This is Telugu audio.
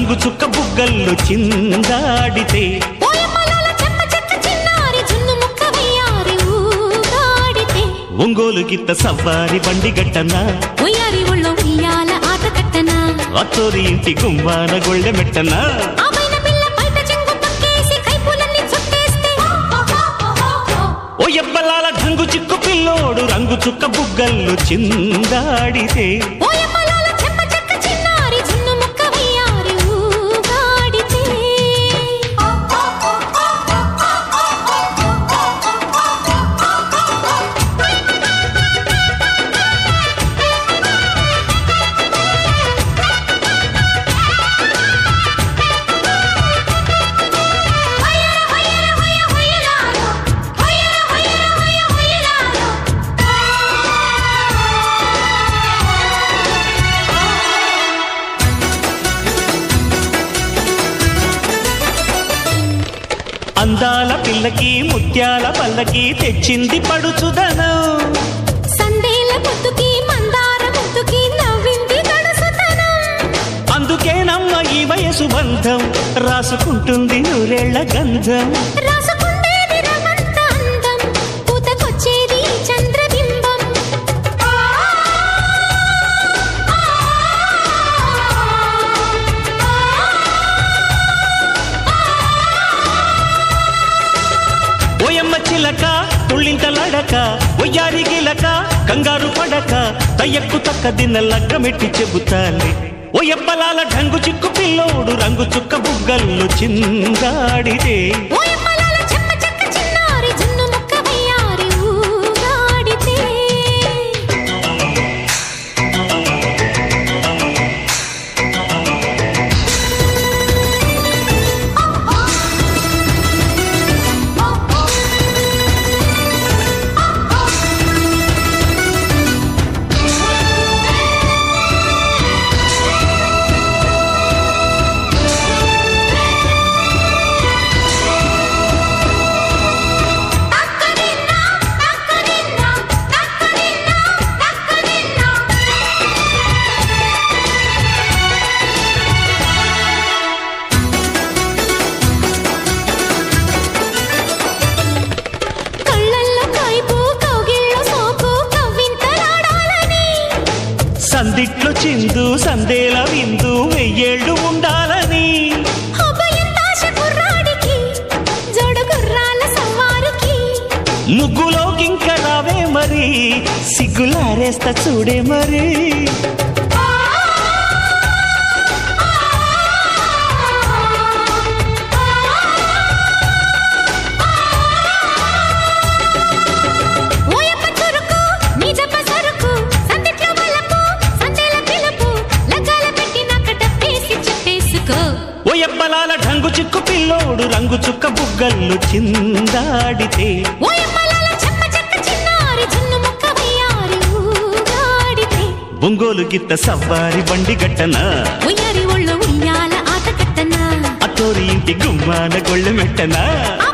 రంగు చుక్క బుగ్గల్లో చిందాడితే ఓయమ్మలాల చెమ్మ చెక్క చిన్నారి జున్ను ముక్క వయ్యారి ఊగాడితే ఒంగోలు గిత్త సవ్వారి బండి గట్టన ఉయ్యారి ఒళ్ళో ఉయ్యాల ఆట కట్టనా అత్తోరి ఇంటి గుమ్మాన గొళ్ళె మెట్టన ఆమెన పిల్ల బయట చెంగు పక్కేసి కైపులన్నీ చుట్టేస్తే ఓ ఎబ్బలాల ఢంగు చిక్కు పిల్లోడు రంగు చుక్క బుగ్గల్లో చిందాడితే ఓయమ్మలాల చెమ్మ చెక్క చిన్నారి జున్ను ముక్క వయ్యారి ఊగాడితే అందాల పిల్లకి ముత్యాల పల్లకి తెచ్చింది పడుచుదనం సందేల ముద్దుకి మందార ముద్దుకి నవ్వింది గడుసుతనం అందుకేనమ్మ ఈ వయసు బంధం రాసుకుంటుంది నూరేళ్ల గంధం రాసుకుండేది రమంత అందం పూతకొచ్చేది చంద్రబింబం ఓయమ్మ చిలక తుళ్ళింతలడక ఒయ్యారి గిలక కంగారు పడక తయ్యక్కు తక్క దిన్న లగ్గమెట్టి చెబుతాలి ఓయబ్బలాల ఢంగు చిక్కు పిల్లోడు రంగు చుక్క బుగ్గల్లో చిందాడితే ఓయమ్మలాల చెమ్మ చెక్క చిన్నారి జున్ను ముక్క వయ్యారి ఊగాడితే కళ్ళల్లో కైపు కౌగిల్లో సోకు కవ్వింతలాడాలని సందిట్లో చిందు సందేల విందు వెయ్యేళ్ళు ఉండాలని అభయంతాశ కుర్రాడికి జోడు గుర్రాల సవారికి ముగ్గులోకింక రావే మరి సిగ్గులారేస్తా చూడే మరి ఓయప్ప చురుకు నిజప్ప సరుకు సందిట్లో వలపు సందేల పిలుపు లగ్గాల పెట్టి నాక డబ్బేసి చెప్పేసుకో ఓ ఎబ్బలాల ఢంగు చిక్కు పిల్లోడు రంగు చుక్క బుగ్గల్లో చిందాడితే ఓయమ్మలాల చెమ్మ చెక్క చిన్నారి జున్ను ముక్క వయ్యారి ఊగాడితే ఒంగోలు గిత్త సవ్వారి బండి గట్టన ఉయ్యారి ఒళ్ళు ఉయ్యాల ఆట కట్టనా అత్తోరి ఇంటి గుమ్మాన గొళ్ళె మెట్టనా ఆ